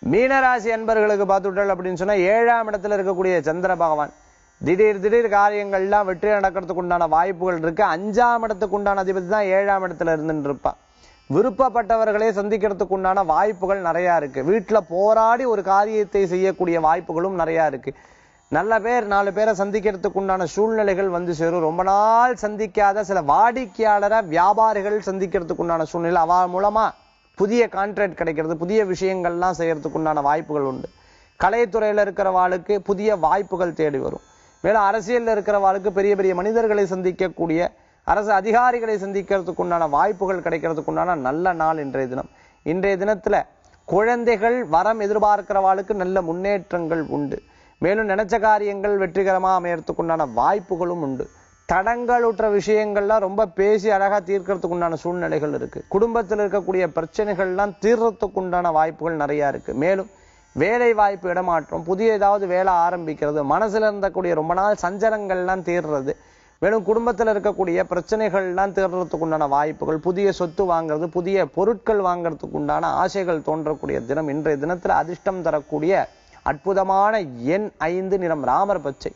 மீனராசி அன்பர்களுக்கு பார்த்துட்டல் அப்படின்னு சொன்னா ஏழாம் இடத்துல இருக்கக்கூடிய சந்திர பகவான் திடீர் திடீர் காரியங்கள்லாம் வெற்றி நடக்கிறதுக்கு உண்டான வாய்ப்புகள் இருக்கு அஞ்சாம் இடத்துக்கு உண்டான அதிபதி தான் ஏழாம் இடத்துல இருந்துட்டு இருப்பா விருப்பப்பட்டவர்களே சந்திக்கிறதுக்கு உண்டான வாய்ப்புகள் நிறைய இருக்கு வீட்டுல போராடி ஒரு காரியத்தை செய்யக்கூடிய வாய்ப்புகளும் நிறைய இருக்கு நல்ல பேர் நாலு பேரை சந்திக்கிறதுக்கு உண்டான சூழ்நிலைகள் வந்து சேரும் ரொம்ப நாள் சந்திக்காத சில வாடிக்கையாளரை வியாபாரிகள் சந்திக்கிறதுக்கு உண்டான சூழ்நிலை அவ மூலமா புதிய கான்ட்ராக்ட் கிடைக்கிறது புதிய விஷயங்கள்லாம் செய்யறதுக்கு உண்டான வாய்ப்புகள் உண்டு கலைத்துறையில இருக்கிறவாளுக்கு புதிய வாய்ப்புகள் தேடி வரும் மேலும் அரசியல்ல இருக்கிறவாளுக்கு பெரிய பெரிய மனிதர்களை சந்திக்கக்கூடிய அரசு அதிகாரிகளை சந்திக்கிறதுக்கு உண்டான வாய்ப்புகள் கிடைக்கிறதுக்கு உண்டான நல்ல நாள் இன்றைய தினம் இன்றைய தினத்துல குழந்தைகள் வரம் எதிர்பார்க்கிறவாளுக்கு நல்ல முன்னேற்றங்கள் உண்டு மேலும் நினைச்ச காரியங்கள் வெற்றிகரமா அமையறதுக்கு உண்டான வாய்ப்புகளும் உண்டு தடங்களுற்ற விஷயங்கள்லாம் ரொம்ப பேசி அழகா தீர்க்கறதுக்கு உண்டான சூழ்நிலைகள் இருக்கு குடும்பத்தில் இருக்கக்கூடிய பிரச்சனைகள்லாம் தீர்றதுக்கு உண்டான வாய்ப்புகள் நிறைய இருக்கு மேலும் வேலை வாய்ப்பு இடமாற்றம் புதிய ஏதாவது வேலை ஆரம்பிக்கிறது மனசுல இருந்தக்கூடிய ரொம்ப நாள் சஞ்சலங்கள்லாம் தீர்றது மேலும் குடும்பத்துல இருக்கக்கூடிய பிரச்சனைகள்லாம் தீர்றதுக்கு உண்டான வாய்ப்புகள் புதிய சொத்து வாங்குறது புதிய பொருட்கள் வாங்குறதுக்கு உண்டான ஆசைகள் தோன்றக்கூடிய தினம் இன்றைய தினத்துல அதிர்ஷ்டம் தரக்கூடிய அற்புதமான எண் ஐந்து நிறம் ராமர் பச்சை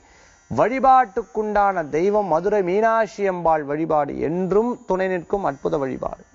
வழிபாட்டுக்குண்டான தெய்வம் மதுரை மீனாட்சி அம்பாள் வழிபாடு என்றும் துணை நிற்கும் அற்புத வழிபாடு